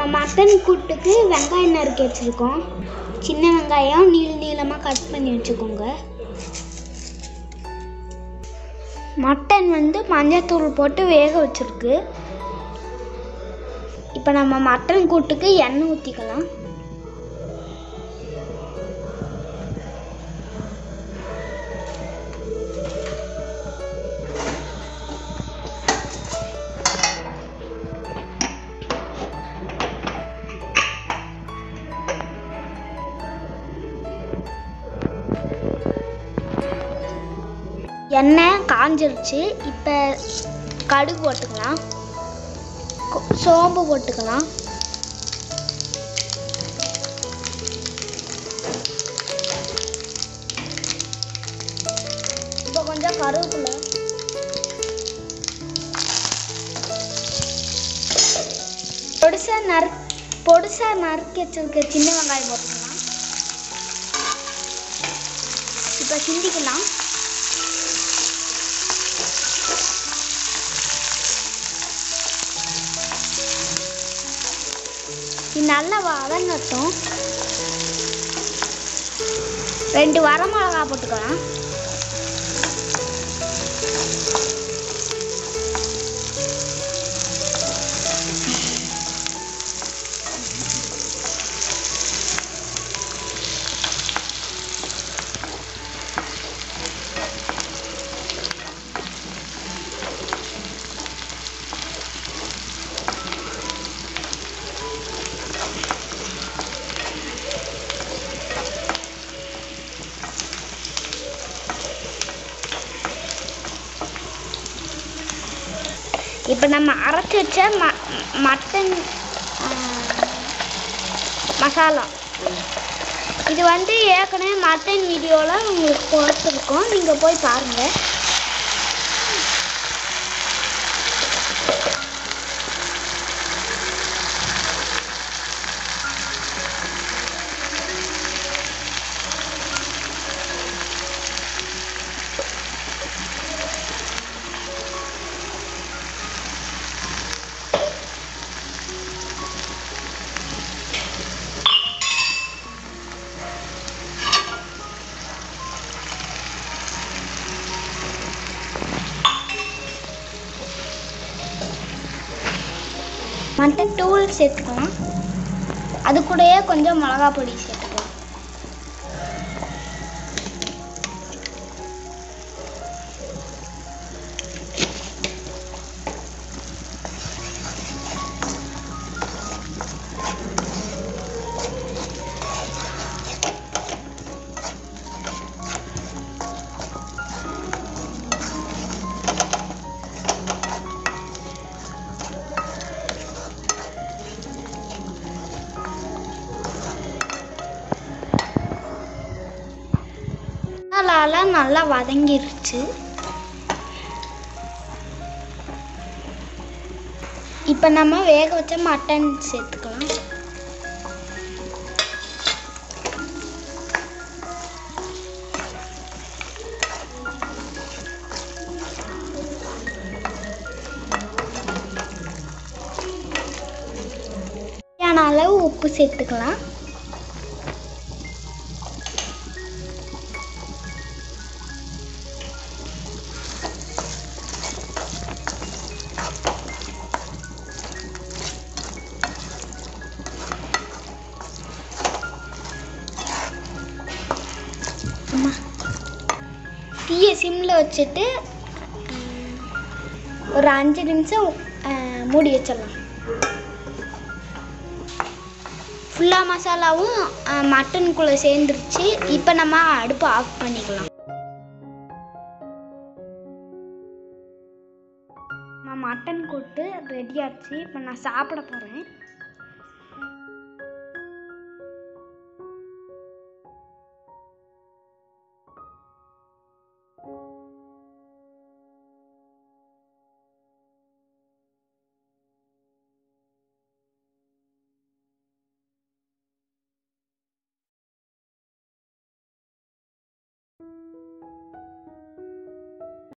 நம்ம மட்டன் கூட்டுக்கு வெங்காயம் நறுக்கி வச்சுருக்கோம் சின்ன வெங்காயம் நீள நீளமாக கட் பண்ணி வச்சுக்கோங்க மட்டன் வந்து மஞ்சத்தூள் போட்டு வேக வச்சுருக்கு இப்போ நம்ம மட்டன் கூட்டுக்கு எண்ணெய் ஊற்றிக்கலாம் எண்ணெய் காஞ்சிருச்சு இப்போ கடுகு போட்டுக்கலாம் கொ- சோம்பு போட்டுக்கலாம் இப்போ கொஞ்சம் கருவேப்பிலை பொடிசா நறு பொடிசா நறுக்கி வச்சிருக்க சின்ன வெங்காயம் போட்டுக்கலாம் இப்போ கிண்டிக்கலாம் இது நல்லா வதங்கட்டும் ரெண்டு வரமிளகா போட்டுக்கலாம் இப்போ நம்ம அரைச்சி வச்ச ம மட்டன் ஆ, மசாலா இது வந்து ஏற்கனவே மட்டன் வீடியோவில் உங்களுக்கு கொடுத்துருக்கோம் நீங்கள் போய் பாருங்கள் மட்டன் தூள் சேர்த்துக்கலாம் அது கூடயே கொஞ்சம் மிளகா பொடி சேர்த்துக்கலாம் மசாலாலாம் நல்லா வதங்கிருச்சு இப்போ நம்ம வேக வச்ச மட்டன் சேர்த்துக்கலாம் தேவையான அளவு உப்பு சேர்த்துக்கலாம் அம்மா தீயை சிம்மில் வச்சுட்டு ம், ஒரு அஞ்சு நிமிஷம் அஹ், மூடி வச்சிடலாம் ஃபுல்லாக மசாலாவும் அஹ், மட்டனுக்குள்ளே சேர்ந்துருச்சு இப்போ நம்ம அடுப்பை ஆஃப் பண்ணிக்கலாம் நான் மட்டன் கொட்டு ரெடி ஆச்சு இப்போ நான் சாப்பிட போகிறேன்